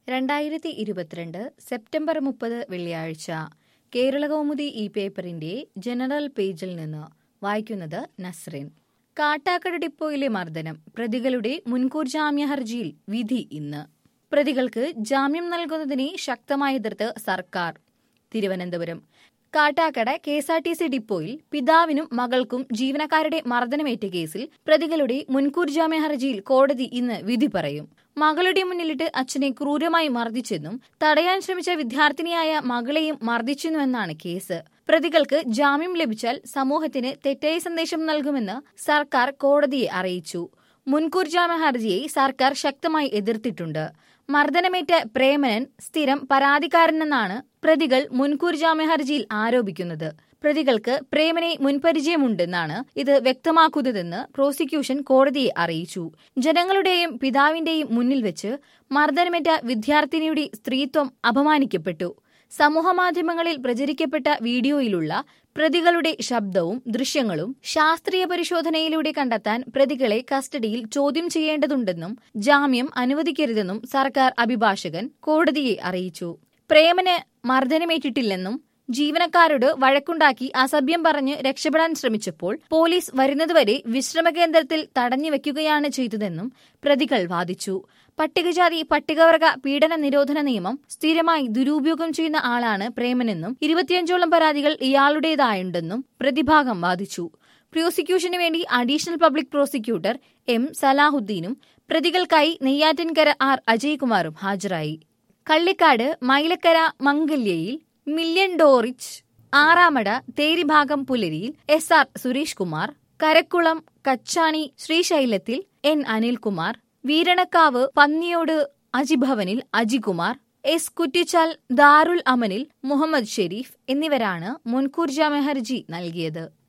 രണ്ടായിരത്തി ഇരുപത്തിരണ്ട് സെപ്റ്റംബർ മുപ്പത് വെള്ളിയാഴ്ച കേരളകൗമുദി ഈ പേപ്പറിന്റെ ജനറൽ പേജിൽ നിന്ന് വായിക്കുന്നത് നസ്രിൻ കാട്ടാക്കട ഡിപ്പോയിലെ മർദ്ദനം പ്രതികളുടെ മുൻകൂർ ജാമ്യ ഹർജിയിൽ വിധി ഇന്ന് പ്രതികൾക്ക് ജാമ്യം നൽകുന്നതിനെ ശക്തമായി എതിർത്ത് സർക്കാർ Thiruvananthapuram Kattakkada K S R T C ഡിപ്പോയിൽ പിതാവിനും മകൾക്കും ജീവനക്കാരുടെ മർദ്ദനമേറ്റ കേസിൽ പ്രതികളുടെ മുൻകൂർ ജാമ്യ ഹർജിയിൽ കോടതി ഇന്ന് വിധി പറയും മകളുടെ മുന്നിലിട്ട് അച്ഛനെ ക്രൂരമായി മർദ്ദിച്ചെന്നും തടയാൻ ശ്രമിച്ച വിദ്യാർത്ഥിനിയായ മകളെയും മർദ്ദിച്ചെന്നുമെന്നാണ് കേസ് പ്രതികൾക്ക് ജാമ്യം ലഭിച്ചാൽ സമൂഹത്തിന് തെറ്റായ സന്ദേശം നൽകുമെന്ന് സർക്കാർ കോടതിയെ അറിയിച്ചു മുൻകൂർ ജാമ്യ ഹർജിയെ സർക്കാർ ശക്തമായി എതിർത്തിട്ടുണ്ട് മർദ്ദനമേറ്റ പ്രേമനൻ സ്ഥിരം പരാതിക്കാരനെന്നാണ് പ്രതികൾ മുൻകൂർ ജാമ്യ ഹർജിയിൽ ആരോപിക്കുന്നത് പ്രതികൾക്ക് പ്രേമനെ മുൻപരിചയമുണ്ടെന്നാണ് ഇത് വ്യക്തമാക്കുന്നതെന്ന് പ്രോസിക്യൂഷൻ കോടതിയെ അറിയിച്ചു ജനങ്ങളുടെയും പിതാവിന്റെയും മുന്നിൽ വെച്ച് മർദ്ദനമേറ്റ വിദ്യാർത്ഥിനിയുടെ സ്ത്രീത്വം അപമാനിക്കപ്പെട്ടു സമൂഹമാധ്യമങ്ങളിൽ പ്രചരിക്കപ്പെട്ട വീഡിയോയിലുള്ള പ്രതികളുടെ ശബ്ദവും ദൃശ്യങ്ങളും ശാസ്ത്രീയ പരിശോധനയിലൂടെ കണ്ടെത്താൻ പ്രതികളെ കസ്റ്റഡിയിൽ ചോദ്യം ചെയ്യേണ്ടതുണ്ടെന്നും ജാമ്യം അനുവദിക്കരുതെന്നും സർക്കാർ അഭിഭാഷകൻ കോടതിയെ അറിയിച്ചു പ്രേമന് മർദ്ദനമേറ്റിട്ടില്ലെന്നും ജീവനക്കാരോട് വഴക്കുണ്ടാക്കി അസഭ്യം പറഞ്ഞ് രക്ഷപ്പെടാൻ ശ്രമിച്ചപ്പോൾ പോലീസ് വരുന്നതുവരെ വിശ്രമകേന്ദ്രത്തിൽ തടഞ്ഞു വെക്കുകയാണ് ചെയ്തതെന്നും പ്രതികൾ വാദിച്ചു പട്ടികജാതി പട്ടികവർഗ പീഡന നിരോധന നിയമം സ്ഥിരമായി ദുരുപയോഗം ചെയ്യുന്ന ആളാണ് പ്രേമനെന്നും ഇരുപത്തിയഞ്ചോളം പരാതികൾ ഇയാളുടേതായുണ്ടെന്നും പ്രതിഭാഗം വാദിച്ചു പ്രോസിക്യൂഷന് വേണ്ടി അഡീഷണൽ പബ്ലിക് പ്രോസിക്യൂട്ടർ എം സലാഹുദ്ദീനും പ്രതികൾക്കായി നെയ്യാറ്റിൻകര ആർ അജയ്കുമാറും ഹാജരായി കള്ളിക്കാട് മൈലക്കര മംഗല്യയിൽ മില്യൺ ഡോറിച്ച് ആറാമട തേരിഭാഗം പുലരിയിൽ എസ് ആർ സുരേഷ് കുമാർ കരക്കുളം കച്ചാണി ശ്രീശൈലത്തിൽ എൻ അനിൽകുമാർ വീരണക്കാവ് പന്നിയോട് അജിഭവനിൽ അജികുമാർ എസ് കുറ്റിച്ചാൽ ദാറുൽ അമനിൽ മുഹമ്മദ് ഷെരീഫ് എന്നിവരാണ് മുൻകൂർ ജാമ്യ ഹർജി നൽകിയത്